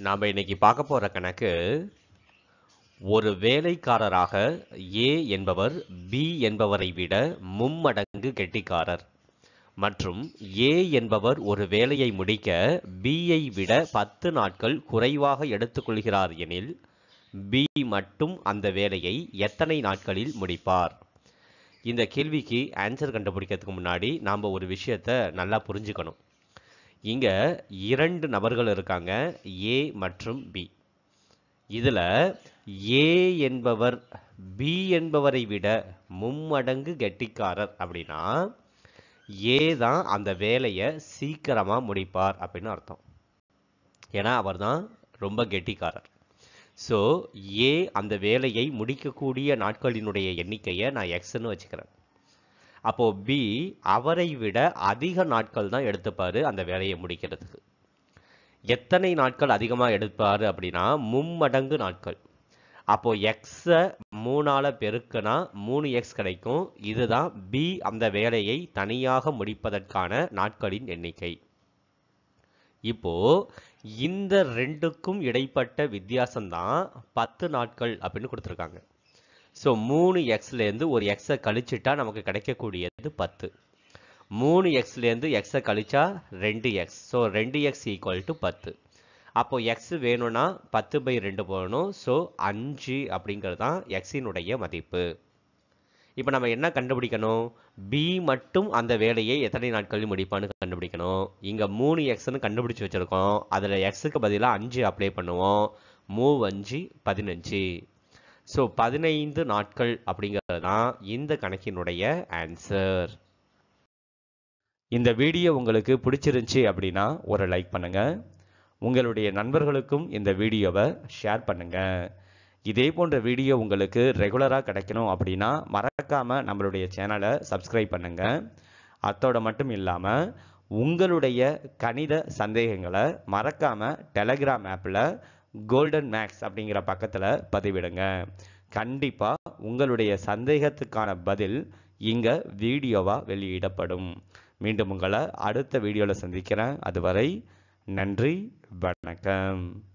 நாம் இன்னைக்கு பார்க்க போகிற கணக்கு ஒரு வேலைக்காரராக ஏ என்பவர் பி என்பவரை விட மும்மடங்கு கெட்டிக்காரர் மற்றும் ஏ என்பவர் ஒரு வேலையை முடிக்க பியை விட பத்து நாட்கள் குறைவாக எடுத்துக்கொள்கிறார் எனில் பி மட்டும் அந்த வேலையை எத்தனை நாட்களில் முடிப்பார் இந்த கேள்விக்கு ஆன்சர் கண்டுபிடிக்கிறதுக்கு முன்னாடி நாம் ஒரு விஷயத்தை நல்லா புரிஞ்சுக்கணும் இங்க இரண்டு நபர்கள் இருக்காங்க ஏ மற்றும் பி இதுல ஏ என்பவர் பி என்பவரை விட மும்மடங்கு கெட்டிக்காரர் அப்படின்னா ஏ தான் அந்த வேலையை சீக்கிரமா முடிப்பார் அப்படின்னு அர்த்தம் ஏன்னா அவர் தான் ரொம்ப கெட்டிக்காரர் ஸோ ஏ அந்த வேலையை முடிக்கக்கூடிய நாட்களினுடைய எண்ணிக்கையை நான் எக்ஸ்ன்னு வச்சுக்கிறேன் அப்போ பி அவரை விட அதிக நாட்கள் தான் எடுத்துப்பாரு அந்த வேலையை முடிக்கிறதுக்கு எத்தனை நாட்கள் அதிகமாக எடுப்பாரு அப்படின்னா மும்மடங்கு நாட்கள் அப்போ எக்ஸை மூணால பெருக்குனா மூணு எக்ஸ் கிடைக்கும் இதுதான் பி அந்த வேலையை தனியாக முடிப்பதற்கான நாட்களின் எண்ணிக்கை இப்போ இந்த ரெண்டுக்கும் இடைப்பட்ட வித்தியாசம்தான் பத்து நாட்கள் அப்படின்னு கொடுத்துருக்காங்க ஸோ மூணு எக்ஸ்லேருந்து ஒரு எக்ஸை கழிச்சிட்டா நமக்கு கிடைக்கக்கூடியது பத்து மூணு எக்ஸ்லேருந்து எக்ஸை கழிச்சா ரெண்டு எக்ஸ் ஸோ ரெண்டு எக்ஸ் ஈக்குவல் டு பத்து அப்போ எக்ஸ் வேணும்னா பத்து பை ரெண்டு போகணும் ஸோ அஞ்சு அப்படிங்கிறது தான் எக்ஸினுடைய மதிப்பு இப்போ நம்ம என்ன கண்டுபிடிக்கணும் பி மட்டும் அந்த வேலையை எத்தனை நாட்களில் முடிப்பான்னு கண்டுபிடிக்கணும் இங்கே மூணு எக்ஸ்னு கண்டுபிடிச்சு வச்சுருக்கோம் அதில் எக்ஸுக்கு பதிலாக அஞ்சு அப்ளை பண்ணுவோம் மூவ் அஞ்சு பதினஞ்சு ஸோ பதினைந்து நாட்கள் அப்படிங்கிறது தான் இந்த கணக்கினுடைய ஆன்சர் இந்த வீடியோ உங்களுக்கு பிடிச்சிருந்துச்சி அப்படின்னா ஒரு லைக் பண்ணுங்கள் உங்களுடைய நண்பர்களுக்கும் இந்த வீடியோவை ஷேர் பண்ணுங்கள் இதே போன்ற வீடியோ உங்களுக்கு ரெகுலராக கிடைக்கணும் அப்படின்னா மறக்காமல் நம்மளுடைய சேனலை சப்ஸ்கிரைப் பண்ணுங்கள் அத்தோட மட்டும் இல்லாமல் உங்களுடைய கணித சந்தேகங்களை மறக்காமல் டெலகிராம் ஆப்பில் கோல்டன் மேக்ஸ் அப்படிங்கிற பக்கத்தில் பதிவிடுங்க கண்டிப்பாக உங்களுடைய சந்தேகத்துக்கான பதில் இங்கே வீடியோவாக வெளியிடப்படும் மீண்டும் உங்களை அடுத்த வீடியோவில் சந்திக்கிறேன் அதுவரை நன்றி வணக்கம்